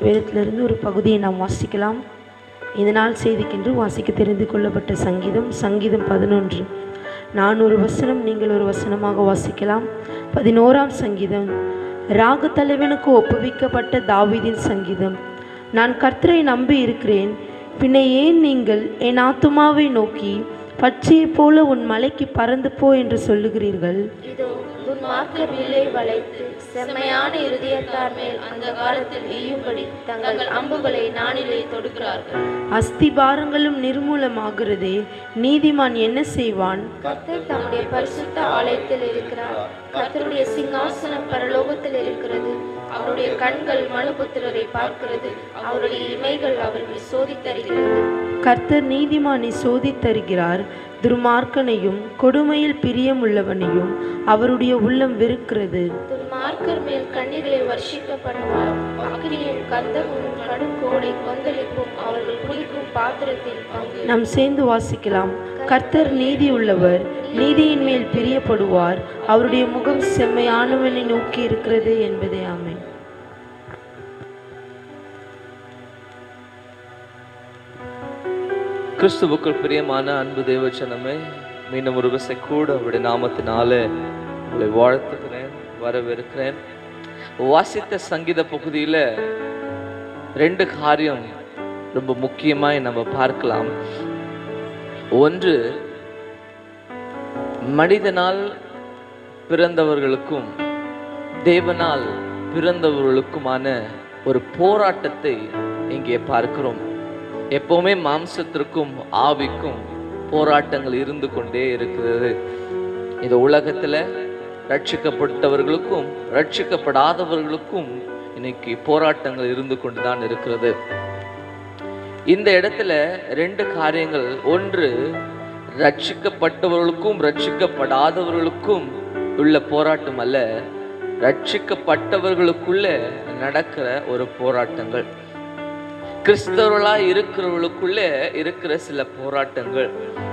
வேதத்திலிருந்து ஒரு பகுதியை நாம் வாசிக்கலாம் இதனால் செய்திக்கென்று வாசிக்க தெரிந்து கொள்ளப்பட்ட சங்கீதம் சங்கீதம் பதினொன்று நான் ஒரு வசனம் நீங்கள் ஒரு வசனமாக வாசிக்கலாம் பதினோராம் சங்கீதம் ராக தலைவனுக்கு ஒப்புவிக்கப்பட்ட தாவீதின் சங்கீதம் நான் கர்த்தரை நம்பி இருக்கிறேன் பின்ன ஏன் நீங்கள் என் ஆத்துமாவை நோக்கி பச்சையைப் போல உன் மலைக்கு பறந்து போ என்று சொல்லுகிறீர்கள் இதோ துன்மார்க்கர் வில்லை வளைத்து செம்மையான இருதயத்தார் மேல் அந்த காலத்தில் எய்யும்படி தங்கள் அம்புகளை நாணிலே தொடுக்கிறார்கள் அஸ்திபாரங்களும் நிர்மூலமாகிறதே நீதிமான் என்ன செய்வான் கர்த்தர் தம்முடைய பரிசுத்த ஆலயத்தில் இருக்கிறார் கர்த்தருடைய சிங்காசனம் பரலோகத்தில் இருக்கிறது அவருடைய கண்கள் மனுபுத்திரரை பார்க்கிறது அவருடைய இமைகள் அவர்கள் சோதித்தருகிறது கர்த்தர் நீதிமானை சோதித்தருகிறார் துர்மார்க்கனையும் கொடுமையில் பிரியமுள்ளவனையும் அவருடைய உள்ளம் வெறுக்கிறது துன்மார்க்கர் மேல் கண்ணீரை வர்ஷிக்கப்படுவார் அக்னியும் கந்தமும் கடுங்கோடை கொந்தளிப்பும் அவர்கள் குடிக்கும் பாத்திரத்தில் பங்கு நாம் சேர்ந்து வாசிக்கலாம் கர்த்தர் நீதி உள்ளவர் நீதியின் மேல் பிரியப்படுவார் அவருடைய முகம் செம்மையானவனை நோக்கி இருக்கிறது என்பதே ஆமென் கிறிஸ்துவுக்குள் பிரியமான அன்பு தேவச்சனமே மீண்டும் ஒரு விசை கூட அவருடைய நாமத்தினால உங்களை வாழ்த்துக்கிறேன் வரவேற்கிறேன் வாசித்த சங்கீத பகுதியில ரெண்டு காரியம் ரொம்ப முக்கியமாய் நம்ம பார்க்கலாம் ஒன்று மனிதனால் பிறந்தவர்களுக்கும் தேவனால் பிறந்தவர்களுக்குமான ஒரு போராட்டத்தை இங்கே பார்க்கிறோம் எப்பவுமே மாம்சத்திற்கும் ஆவிக்கும் போராட்டங்கள் இருந்து கொண்டே இருக்கிறது இந்த உலகத்துல ரட்சிக்கப்பட்டவர்களுக்கும் ரட்சிக்கப்படாதவர்களுக்கும் இன்னைக்கு போராட்டங்கள் இருந்து கொண்டுதான் இருக்கிறது இந்த இடத்துல ரெண்டு காரியங்கள் ஒன்று ரட்சிக்கப்பட்டவர்களுக்கும் ரட்சிக்கப்படாதவர்களுக்கும் உள்ள போராட்டம் அல்ல ரட்சிக்கப்பட்டவர்களுக்குள்ள நடக்கிற ஒரு போராட்டங்கள் கிறிஸ்தவர்களா இருக்கிறவர்களுக்குள்ள இருக்கிற சில போராட்டங்கள்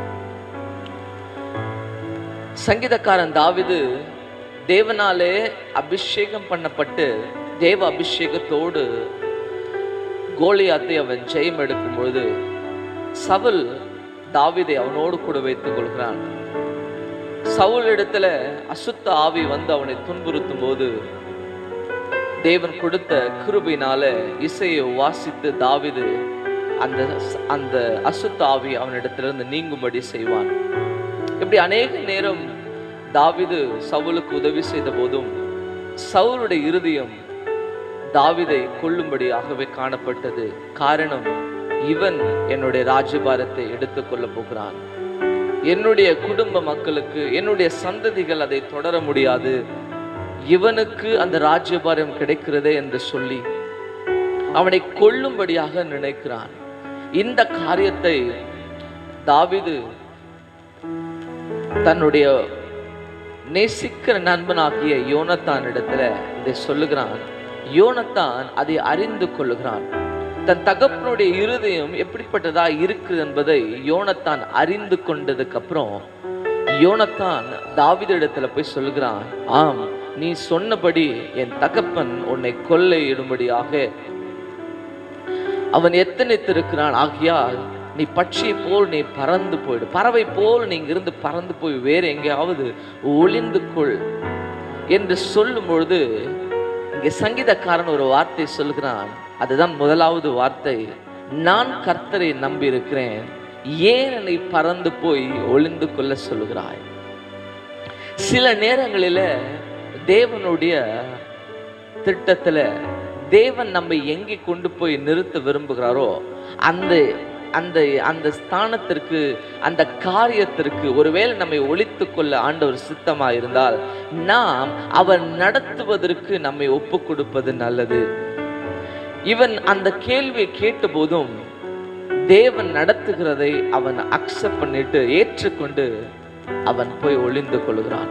சங்கீதக்காரன் தாவிது தேவனாலே அபிஷேகம் பண்ணப்பட்டு தேவ அபிஷேகத்தோடு கோலியாத்தை அவன் ஜெயம் எடுக்கும் பொழுது சவுல் தாவிதை அவனோடு கூட வைத்துக் கொள்கிறான் சவுல் இடத்துல அசுத்த ஆவி வந்து அவனை துன்புறுத்தும் போது தேவன் கொடுத்த கிருபையினால இசையை வாசித்து தாவிது அந்த அந்த அசுத்த ஆவி அவனிடத்திலிருந்து நீங்கும்படி செய்வான் இப்படி அநேக நேரம் தாவிது சவுலுக்கு உதவி செய்த போதும் சவுலுடைய இருதயம் தாவிதை கொல்லும்படியாகவே காணப்பட்டது காரணம் இவன் என்னுடைய ராஜ்யபாரத்தை எடுத்துக்கொள்ள போகிறான் என்னுடைய குடும்ப மக்களுக்கு என்னுடைய சந்ததிகள் அதை தொடர முடியாது இவனுக்கு அந்த ராஜ்யபாரம் கிடைக்கிறதே என்று சொல்லி அவனை கொல்லும்படியாக நினைக்கிறான் இந்த காரியத்தை தாவிது தன்னுடைய நேசிக்கிற நண்பனாகிய யோனத்தான் இடத்துல இதை சொல்லுகிறான் யோனத்தான் அதை அறிந்து கொள்ளுகிறான் தன் தகப்பனுடைய இருதயம் எப்படிப்பட்டதா இருக்குது என்பதை யோனத்தான் அறிந்து கொண்டதுக்கு அப்புறம் யோனத்தான் தாவிதிடத்துல போய் சொல்லுகிறான் ஆம் நீ சொன்னபடி என் தகப்பன் உன்னை கொள்ளையிடும்படியாக அவன் எத்தனைத்திருக்கிறான் ஆகியால் நீ பட்சியை போல் நீ பறந்து போயிடு பறவை போல் நீ இங்கிருந்து பறந்து போய் வேற எங்கேயாவது ஒளிந்து கொள் என்று சொல்லும் பொழுது இங்கே சங்கீதக்காரன் ஒரு வார்த்தை சொல்கிறான் அதுதான் முதலாவது வார்த்தை நான் கர்த்தரை நம்பி இருக்கிறேன் ஏன் என்னை பறந்து போய் ஒளிந்து கொள்ள சொல்லுகிறாய் சில நேரங்களில தேவனுடைய திட்டத்துல தேவன் நம்மை எங்கே கொண்டு போய் நிறுத்த விரும்புகிறாரோ அந்த அந்த அந்த ஸ்தானத்திற்கு அந்த காரியத்திற்கு ஒருவேளை நம்மை ஒழித்து கொள்ள ஆண்டவர் சித்தமா இருந்தால் நாம் அவர் நடத்துவதற்கு நம்மை ஒப்பு கொடுப்பது நல்லது இவன் அந்த கேள்வியை கேட்டபோதும் தேவன் நடத்துகிறதை அவன் அக்செப்ட் பண்ணிட்டு ஏற்றுக்கொண்டு அவன் போய் ஒளிந்து கொள்கிறான்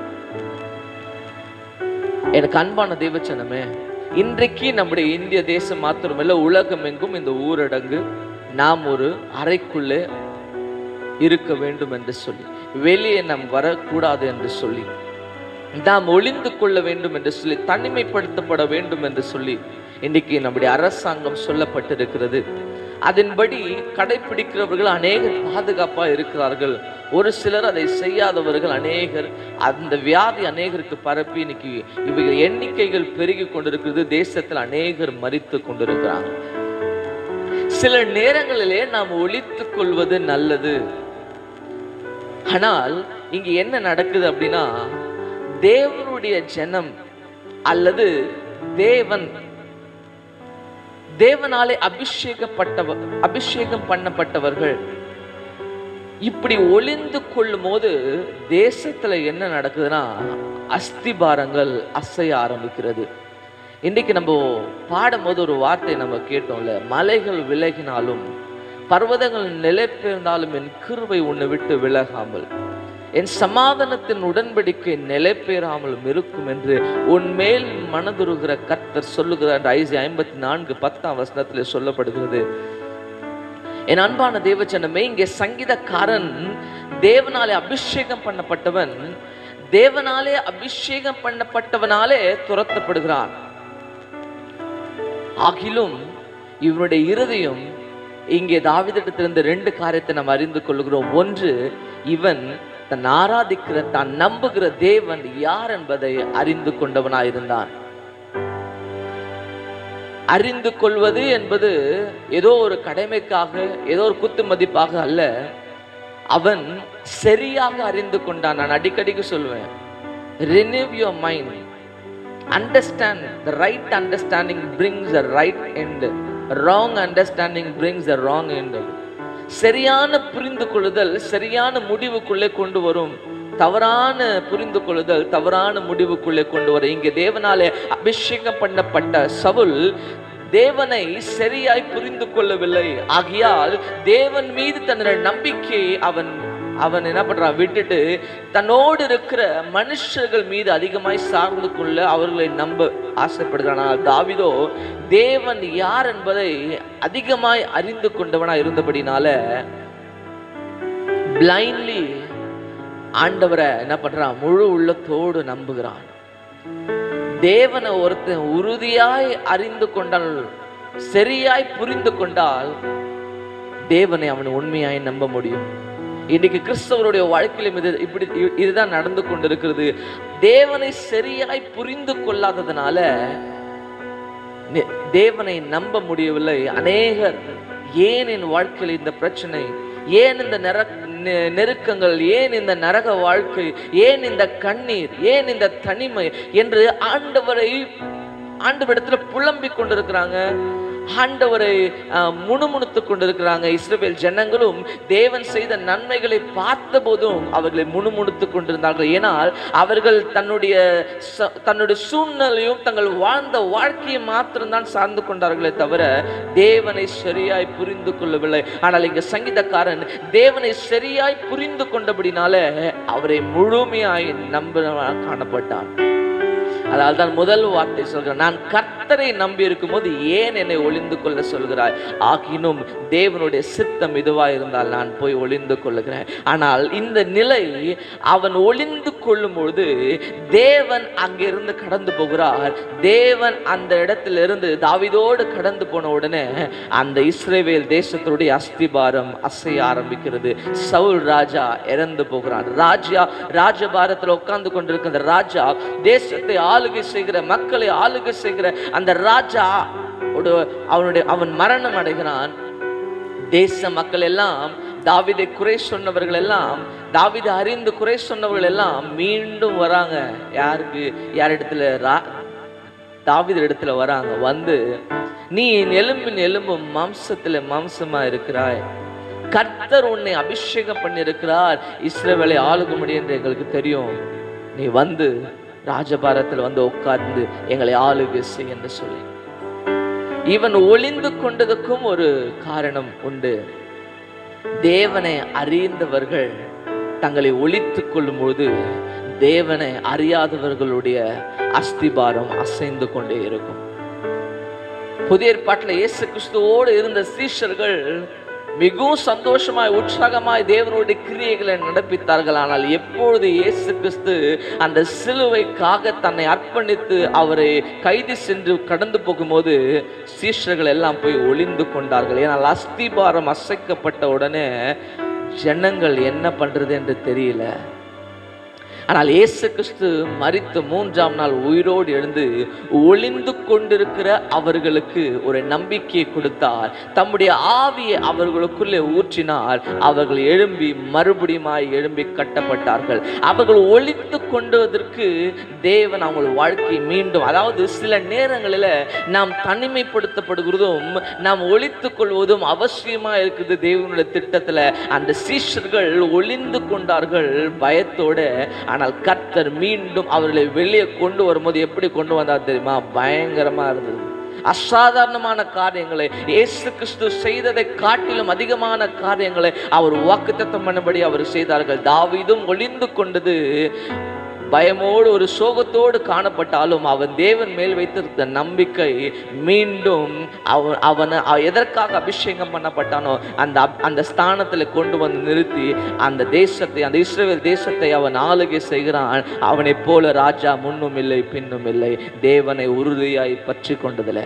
எனக்கு அன்பான தேவச்சனமே இன்றைக்கு நம்முடைய இந்திய தேசம் மாத்திரமல்ல உலகம் எங்கும் இந்த ஊரடங்கு நாம் ஒரு அறைக்குள்ளே இருக்க வேண்டும் என்று சொல்லி வெளியே நாம் வரக்கூடாது என்று சொல்லி நாம் ஒளிந்து கொள்ள வேண்டும் என்று சொல்லி தனிமைப்படுத்தப்பட வேண்டும் என்று சொல்லி இன்னைக்கு நம்முடைய அரசாங்கம் சொல்லப்பட்டிருக்கிறது அதன்படி கடைபிடிக்கிறவர்கள் அநேகர் பாதுகாப்பா இருக்கிறார்கள் ஒரு சிலர் அதை செய்யாதவர்கள் அநேகர் அந்த வியாதி அநேகருக்கு பரப்பி இன்னைக்கு இவைகள் எண்ணிக்கைகள் பெருகி கொண்டிருக்கிறது தேசத்தில் அநேகர் மரித்து கொண்டிருக்கிறாங்க சில நேரங்களிலே நாம் ஒழித்துக் கொள்வது நல்லது ஆனால் இங்க என்ன நடக்குது அப்படின்னா தேவனுடைய ஜனம் அல்லது தேவன் தேவனாலே அபிஷேகப்பட்டவ அபிஷேகம் பண்ணப்பட்டவர்கள் இப்படி ஒளிந்து கொள்ளும் போது தேசத்துல என்ன நடக்குதுன்னா அஸ்திபாரங்கள் அசைய ஆரம்பிக்கிறது இன்னைக்கு நம்ம பாடும்போது ஒரு வார்த்தை நம்ம கேட்டோம்ல மலைகள் விலகினாலும் பர்வதங்கள் நிலை பெயர்ந்தாலும் என் கிருபை உன்னை விட்டு விலகாமல் என் சமாதானத்தின் உடன்படிக்கை நிலை பெறாமலும் இருக்கும் என்று உன் மேல் மனதுருகிற கர்த்தர் சொல்லுகிறார் என்று ஐசி ஐம்பத்தி நான்கு பத்தாம் வசனத்தில் சொல்லப்படுகிறது என் அன்பான தேவச்சனமே இங்கே சங்கீதக்காரன் தேவனாலே அபிஷேகம் பண்ணப்பட்டவன் தேவனாலே அபிஷேகம் பண்ணப்பட்டவனாலே துரத்தப்படுகிறான் ஆகிலும் இவனுடைய இருதயம் இங்கே தாவிதிடத்திலிருந்து ரெண்டு காரியத்தை நாம் அறிந்து கொள்கிறோம் ஒன்று இவன் தன் ஆராதிக்கிற தான் நம்புகிற தேவன் யார் என்பதை அறிந்து கொண்டவனாயிருந்தான் அறிந்து கொள்வது என்பது ஏதோ ஒரு கடமைக்காக ஏதோ ஒரு குத்து மதிப்பாக அல்ல அவன் சரியாக அறிந்து கொண்டான் நான் அடிக்கடிக்கு சொல்லுவேன் renew your mind understand the right understanding brings the right end wrong understanding brings the wrong end சரியான புரிந்து கொள்ளுதல் சரியான முடிவுக்குள்ளே கொண்டு வரும் தவறான புரிந்து கொள்ளுதல் தவறான முடிவுக்குள்ளே கொண்டு வரும் இங்கே தேவனாலே அபிஷேகம் பண்ணப்பட்ட சவுல் தேவனை சரியாய் புரிந்து கொள்ளவில்லை ஆகையால் தேவன் மீது தன்னுடைய நம்பிக்கையை அவன் அவன் என்ன பண்றான் விட்டுட்டு தன்னோடு இருக்கிற மனுஷர்கள் மீது அதிகமாய் சார்ந்து கொள்ள அவர்களை நம்ப ஆசைப்படுகிறான் ஆனால் தாவிதோ தேவன் யார் என்பதை அதிகமாய் அறிந்து கொண்டவனா இருந்தபடினால பிளைண்ட்லி ஆண்டவரை என்ன பண்றான் முழு உள்ளத்தோடு நம்புகிறான் தேவனை ஒருத்தன் உறுதியாய் அறிந்து கொண்டால் சரியாய் புரிந்து கொண்டால் தேவனை அவன் உண்மையாய் நம்ப முடியும் இன்னைக்கு கிறிஸ்தவருடைய வாழ்க்கையிலும் இது இப்படி இ- இதுதான் நடந்து கொண்டிருக்கிறது தேவனை சரியாய் புரிந்து கொள்ளாததுனால நெ- தேவனை நம்ப முடியவில்லை அநேகர் ஏன் என் வாழ்க்கையில் இந்த பிரச்சனை ஏன் இந்த நிற நெ- நெருக்கங்கள் ஏன் இந்த நரக வாழ்க்கை ஏன் இந்த கண்ணீர் ஏன் இந்த தனிமை என்று ஆண்டவரை ஆண்டவரிடத்துல புலம்பிக் கொண்டிருக்கிறாங்க ஆண்டவரை அஹ், முணுமுணுத்துக் கொண்டிருக்கிறாங்க இஸ்ரவேல் ஜனங்களும் தேவன் செய்த நன்மைகளை பார்த்த போதும் அவர்களை முணுமுணுத்துக் கொண்டிருந்தார்கள் ஏனால் அவர்கள் தன்னுடைய ச- தன்னுடைய சூழ்நிலையும் தங்கள் வாழ்ந்த வாழ்க்கையை மாத்திரம்தான் சார்ந்து கொண்டார்களே தவிர தேவனை சரியாய் புரிந்து கொள்ளவில்லை ஆனால் இங்க சங்கீதக்காரன் தேவனை சரியாய் புரிந்து கொண்டபடினால அவரை முழுமையாய் நம்ப காணப்பட்டான் அதால் தான் முதல் வார்த்தை சொல்கிறேன் நான் கர்த்தரை நம்பி இருக்கும்போது ஏன் என்னை ஒளிந்து கொள்ள சொல்கிறாய் ஆகினும் தேவனுடைய சித்தம் இதுவாக இருந்தால் நான் போய் ஒளிந்து கொள்ளுகிறேன் ஆனால் இந்த நிலை அவன் ஒளிந்து கொள்ளும் பொழுது தேவன் அங்கிருந்து கடந்து போகிறார் தேவன் அந்த இடத்திலிருந்து தாவிதோடு கடந்து போன உடனே அந்த இஸ்ரேவேல் தேசத்தினுடைய அஸ்திபாரம் அசைய ஆரம்பிக்கிறது சவுல் ராஜா இறந்து போகிறான் ராஜா ராஜபாரத்தில் உட்கார்ந்து கொண்டிருக்கிற அந்த ராஜா தேசத்தை ஆளுகை செய்கிற மக்களை ஆளுகை செய்கிற அந்த ராஜா ஒரு- அவனுடைய அவன் மரணம் அடைகிறான் தேச மக்கள் எல்லாம் தாவிதை குறை சொன்னவர்கள் எல்லாம் தாவிதை அறிந்து குறை சொன்னவர்கள் எல்லாம் மீண்டும் வராங்க யாருக்கு யார் இடத்துல ரா தாவித இடத்துல வராங்க வந்து நீ என் எலும்பின் எலும்பும் மாம்சத்துல மாம்சமா இருக்கிறாய் கர்த்தர் உன்னை அபிஷேகம் பண்ணியிருக்கிறார் இஸ்ரவேலை ஆளுகும்படி என்று எங்களுக்கு தெரியும் நீ வந்து ராஜபாரத்தில் வந்து உட்கார்ந்து எங்களை ஆளுகை செய் என்று சொல்லி இவன் ஒளிந்து கொண்டதுக்கும் ஒரு காரணம் உண்டு தேவனை அறிந்தவர்கள் தங்களை ஒளித்துக் கொள்ளும் பொழுது தேவனை அறியாதவர்களுடைய அஸ்திபாரம் அசைந்து கொண்டே இருக்கும் புதிய ஏற்பாட்டில் இயேசு கிறிஸ்துவோடு இருந்த சீஷர்கள் மிகவும் சந்தோஷமாய் உற்சாகமாய் தேவனுடைய கிரியைகளை நடப்பித்தார்கள் ஆனால் எப்பொழுது இயேசு கிறிஸ்து அந்த சிலுவைக்காக தன்னை அர்ப்பணித்து அவரை கைது சென்று கடந்து போகும்போது சீஷர்கள் எல்லாம் போய் ஒளிந்து கொண்டார்கள் ஏனால் அஸ்திபாரம் அசைக்கப்பட்ட உடனே ஜனங்கள் என்ன பண்றது என்று தெரியல ஆனால் இயேசு கிறிஸ்து மரித்த மூன்றாம் நாள் உயிரோடு எழுந்து ஒளிந்து கொண்டிருக்கிற அவர்களுக்கு ஒரு நம்பிக்கையை கொடுத்தார் தம்முடைய ஆவியை அவர்களுக்குள்ளே ஊற்றினார் அவர்கள் எழும்பி மறுபடியுமாய் எழும்பி கட்டப்பட்டார்கள் அவர்கள் ஒளித்து கொண்டதற்கு தேவன் அவங்கள் வாழ்க்கை மீண்டும் அதாவது சில நேரங்களில் நாம் தனிமைப்படுத்தப்படுகிறதும் நாம் ஒளித்துக் கொள்வதும் அவசியமா இருக்குது தேவனுடைய திட்டத்துல அந்த சீஷர்கள் ஒளிந்து கொண்டார்கள் பயத்தோட ஆனால் கர்த்தர் மீண்டும் அவர்களை வெளியே கொண்டு வரும்போது எப்படி கொண்டு வந்தார் தெரியுமா பயங்கரமா இருந்தது அசாதாரணமான காரியங்களை இயேசு கிறிஸ்து செய்ததை காட்டிலும் அதிகமான காரியங்களை அவர் வாக்குத்தத்தம் பண்ணபடி அவர் செய்தார்கள் தாவீதும் ஒளிந்து கொண்டது பயமோடு ஒரு சோகத்தோடு காணப்பட்டாலும் அவன் தேவன் மேல் வைத்திருந்த நம்பிக்கை மீண்டும் அவன் அவனை அவ- எதற்காக அபிஷேகம் பண்ணப்பட்டானோ அந்த அப்- அந்த ஸ்தானத்தில் கொண்டு வந்து நிறுத்தி அந்த தேசத்தை அந்த இஸ்ரேல் தேசத்தை அவன் ஆளுகை செய்கிறான் அவனைப் போல ராஜா முன்னும் இல்லை பின்னும் இல்லை தேவனை உறுதியாய் பற்றி கொண்டதுல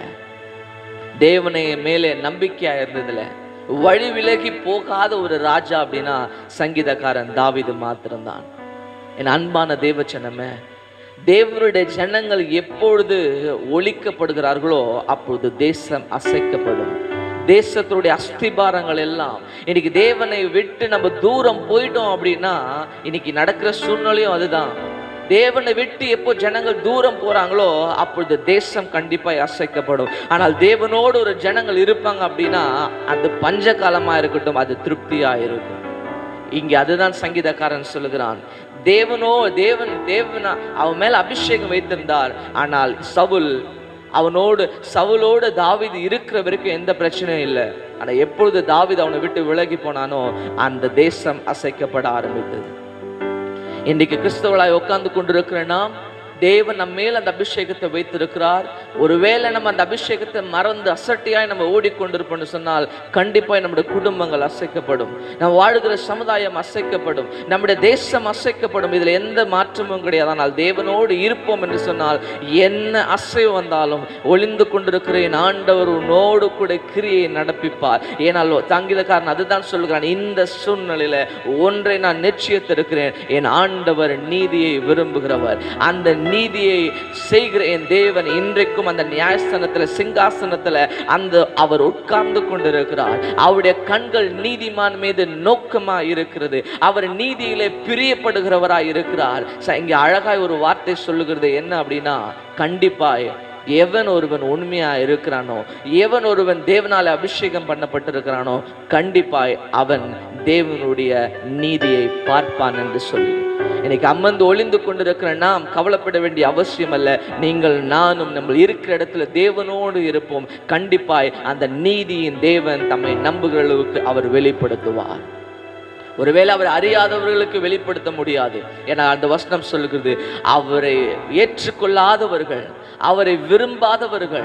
தேவனை மேலே நம்பிக்கையா இருந்ததுல வழி விலகி போகாத ஒரு ராஜா அப்படின்னா சங்கீதக்காரன் தாவீது மாத்திரம்தான் என் அன்பான தேவ ஜனமே தேவனுடைய ஜனங்கள் எப்பொழுது ஒழிக்கப்படுகிறார்களோ அப்பொழுது தேசம் அசைக்கப்படும் தேசத்துடைய அஸ்திபாரங்கள் எல்லாம் இன்னைக்கு தேவனை விட்டு நம்ம தூரம் போயிட்டோம் அப்படின்னா இன்னைக்கு நடக்கிற சூழ்நிலையும் அதுதான் தேவனை விட்டு எப்போ ஜனங்கள் தூரம் போறாங்களோ அப்பொழுது தேசம் கண்டிப்பாக அசைக்கப்படும் ஆனால் தேவனோடு ஒரு ஜனங்கள் இருப்பாங்க அப்படின்னா அது பஞ்ச காலமா இருக்கட்டும் அது திருப்தியா இருக்கும் இங்கே அதுதான் சங்கீதக்காரன் சொல்லுகிறான் தேவனோ தேவன் தேவனா அவன் மேல அபிஷேகம் வைத்திருந்தார் ஆனால் சவுல் அவனோடு சவுலோடு தாவீது இருக்கிற வரைக்கும் எந்த பிரச்சனையும் இல்லை ஆனா எப்பொழுது தாவீது அவனை விட்டு விலகி போனானோ அந்த தேசம் அசைக்கப்பட ஆரம்பித்தது இன்னைக்கு கிறிஸ்தவளாய் உட்கார்ந்து கொண்டிருக்கிற நாம் தேவன் நம்ம மேல் அந்த அபிஷேகத்தை வைத்திருக்கிறார் ஒருவேளை நம்ம அந்த அபிஷேகத்தை மறந்து அசட்டியாய் நம்ம ஓடிக்கொண்டிருப்போம்னு சொன்னால் கண்டிப்பாக நம்முடைய குடும்பங்கள் அசைக்கப்படும் நம்ம வாழ்கிற சமுதாயம் அசைக்கப்படும் நம்முடைய தேசம் அசைக்கப்படும் இதில் எந்த மாற்றமும் கிடையாது ஆனால் தேவனோடு இருப்போம் என்று சொன்னால் என்ன அசைவு வந்தாலும் ஒளிந்து கொண்டிருக்கிற என் ஆண்டவர் உன்னோடு கூட கிரியை நடப்பிப்பார் ஏனால் தங்கிலக்காரன் அதுதான் சொல்லுகிறான் இந்த சூழ்நிலையில ஒன்றை நான் நிச்சயத்திருக்கிறேன் என் ஆண்டவர் நீதியை விரும்புகிறவர் அந்த நீதியை செய்கிற என் தேவன் இன்றைக்கும் அந்த நியாயஸ்தானத்துல சிங்காசனத்துல அந்த அவர் உட்கார்ந்து கொண்டிருக்கிறார் அவருடைய கண்கள் நீதிமான் மீது நோக்கமா இருக்கிறது அவர் நீதியிலே பிரியப்படுகிறவராய் இருக்கிறார் ச- இங்க அழகாய் ஒரு வார்த்தை சொல்லுகிறது என்ன அப்படின்னா கண்டிப்பாய் எவன் ஒருவன் உண்மையா இருக்கிறானோ எவன் ஒருவன் தேவனால அபிஷேகம் பண்ணப்பட்டிருக்கிறானோ கண்டிப்பாய் அவன் தேவனுடைய நீதியை பார்ப்பான் என்று சொல்லி இன்னைக்கு அம்மந்து ஒளிந்து கொண்டிருக்கிற நாம் கவலைப்பட வேண்டிய அவசியம் அல்ல நீங்கள் நானும் நம்ம இருக்கிற இடத்துல தேவனோடு இருப்போம் கண்டிப்பாய் அந்த நீதியின் தேவன் தம்மை நம்புகிற அளவுக்கு அவர் வெளிப்படுத்துவார் ஒருவேளை அவர் அறியாதவர்களுக்கு வெளிப்படுத்த முடியாது ஏன்னா அந்த வசனம் சொல்லுகிறது அவரை ஏற்றுக்கொள்ளாதவர்கள் அவரை விரும்பாதவர்கள்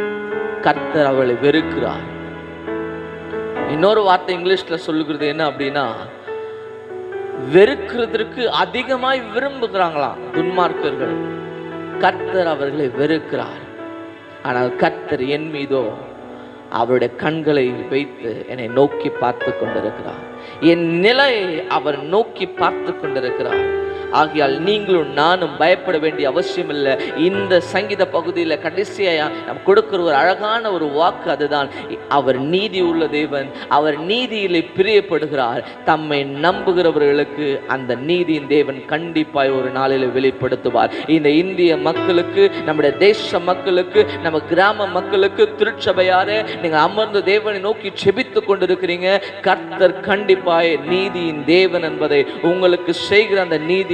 கர்த்தர் அவளை வெறுக்கிறார் இன்னொரு வார்த்தை இங்கிலீஷ்ல சொல்லுகிறது என்ன அப்படின்னா வெறுக்கிறதற்கு அதிகமாய் விரும்புகிறாங்களாம் துன்மார்க்கர்கள் கர்த்தர் அவர்களை வெறுக்கிறார் ஆனால் கர்த்தர் என் மீதோ அவருடைய கண்களை வைத்து என்னை நோக்கி பார்த்து கொண்டிருக்கிறார் என் நிலையை அவர் நோக்கி பார்த்து கொண்டிருக்கிறார் ஆகையால் நீங்களும் நானும் பயப்பட வேண்டிய அவசியம் இல்லை இந்த சங்கீத பகுதியில் கடைசியா நம்ம கொடுக்கிற ஒரு அழகான ஒரு வாக்கு அதுதான் அவர் நீதி உள்ள தேவன் அவர் நீதியிலே பிரியப்படுகிறார் தம்மை நம்புகிறவர்களுக்கு அந்த நீதியின் தேவன் கண்டிப்பாய் ஒரு நாளில் வெளிப்படுத்துவார் இந்த இந்திய மக்களுக்கு நம்முடைய தேச மக்களுக்கு நம்ம கிராம மக்களுக்கு திருச்சபையாரே நீங்க அமர்ந்து தேவனை நோக்கி செபித்து கொண்டிருக்கிறீங்க கர்த்தர் கண்டிப்பாய் நீதியின் தேவன் என்பதை உங்களுக்கு செய்கிற அந்த நீதியை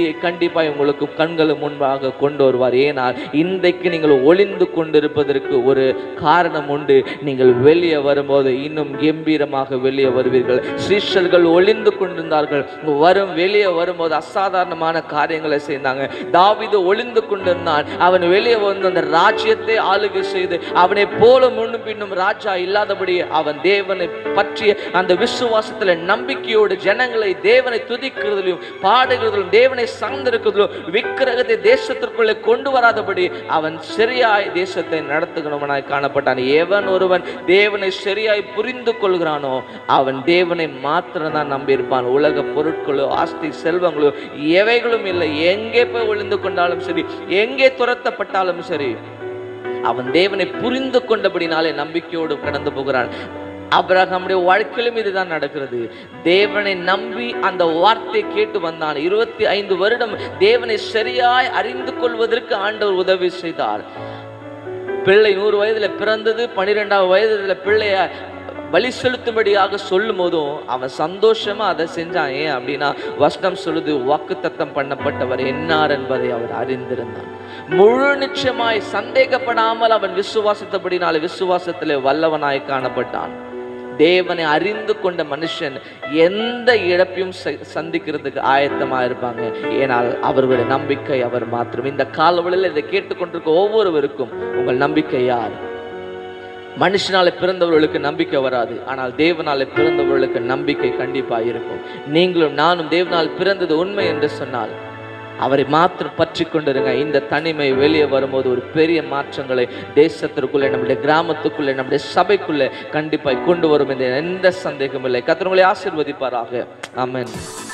ஒளியை கண்டிப்பாக உங்களுக்கு கண்களுக்கு முன்பாக கொண்டு வருவார் ஏனால் இன்றைக்கு நீங்கள் ஒளிந்து கொண்டிருப்பதற்கு ஒரு காரணம் உண்டு நீங்கள் வெளியே வரும்போது இன்னும் கம்பீரமாக வெளியே வருவீர்கள் சிஷ்யர்கள் ஒளிந்து கொண்டிருந்தார்கள் வரும் வெளியே வரும்போது அசாதாரணமான காரியங்களை செய்தாங்க தாவீது ஒளிந்து கொண்டிருந்தான் அவன் வெளியே வந்து அந்த ராஜ்யத்தை ஆளுகை செய்து அவனை போல முன்னும் பின்னும் ராஜா இல்லாதபடி அவன் தேவனை பற்றிய அந்த விசுவாசத்துல நம்பிக்கையோடு ஜனங்களை தேவனை துதிக்கிறதிலும் பாடுகிறதிலும் தேவனை சார்ந்திருக்கிறதிலும் விக்கிரகத்தை தேசத்திற்குள்ளே கொண்டு வராதபடி அவன் சரியாய் தேசத்தை நடத்துகிறவனாய் காணப்பட்டான் எவன் ஒருவன் தேவனை சரியாய் புரிந்து கொள்கிறானோ அவன் தேவனை மாத்திரம் தான் நம்பியிருப்பான் உலக பொருட்களோ ஆஸ்தி செல்வங்களோ எவைகளும் இல்லை எங்கே போய் ஒளிந்து கொண்டாலும் சரி எங்கே துரத்தப்பட்டாலும் சரி அவன் தேவனை புரிந்து கொண்டபடினாலே நம்பிக்கையோடு கடந்து போகிறான் அப்ரஹாமுடைய வாழ்க்கையிலும் இதுதான் நடக்கிறது தேவனை நம்பி அந்த வார்த்தை கேட்டு வந்தான் இருபத்தி ஐந்து வருடம் தேவனை சரியாய் அறிந்து கொள்வதற்கு ஆண்டவர் உதவி செய்தார் பிள்ளை நூறு வயதுல பிறந்தது பன்னிரெண்டாவது வயதுல பிள்ளைய பலி செலுத்தும்படியாக சொல்லும் போதும் அவன் சந்தோஷமா அதை செஞ்சான் ஏன் அப்படின்னா வசனம் சொல்லுது வாக்குத்தத்தம் பண்ணப்பட்டவர் என்னார் என்பதை அவர் அறிந்திருந்தான் முழு நிச்சயமாய் சந்தேகப்படாமல் அவன் விசுவாசத்தபடினால விசுவாசத்திலே வல்லவனாய் காணப்பட்டான் தேவனை அறிந்து கொண்ட மனுஷன் எந்த இழப்பையும் ச- சந்திக்கிறதுக்கு ஆயத்தமா இருப்பாங்க ஏனால் அவர்களுடைய நம்பிக்கை அவர் மாத்திரம் இந்த காலவழியில் இதை கேட்டுக்கொண்டிருக்க ஒவ்வொருவருக்கும் உங்கள் நம்பிக்கை யார் மனுஷனால பிறந்தவர்களுக்கு நம்பிக்கை வராது ஆனால் தேவனால பிறந்தவர்களுக்கு நம்பிக்கை கண்டிப்பா இருக்கும் நீங்களும் நானும் தேவனால் பிறந்தது உண்மை என்று சொன்னால் அவரை மாத்திரம் பற்றி கொண்டிருங்க இந்த தனிமை வெளியே வரும்போது ஒரு பெரிய மாற்றங்களை தேசத்திற்குள்ளே நம்முடைய கிராமத்துக்குள்ளே நம்முடைய சபைக்குள்ளே கண்டிப்பாய் கொண்டு வரும் என்ற எந்த சந்தேகமும் இல்லை கத்திரங்களை ஆசீர்வதிப்பாராக ஆமென்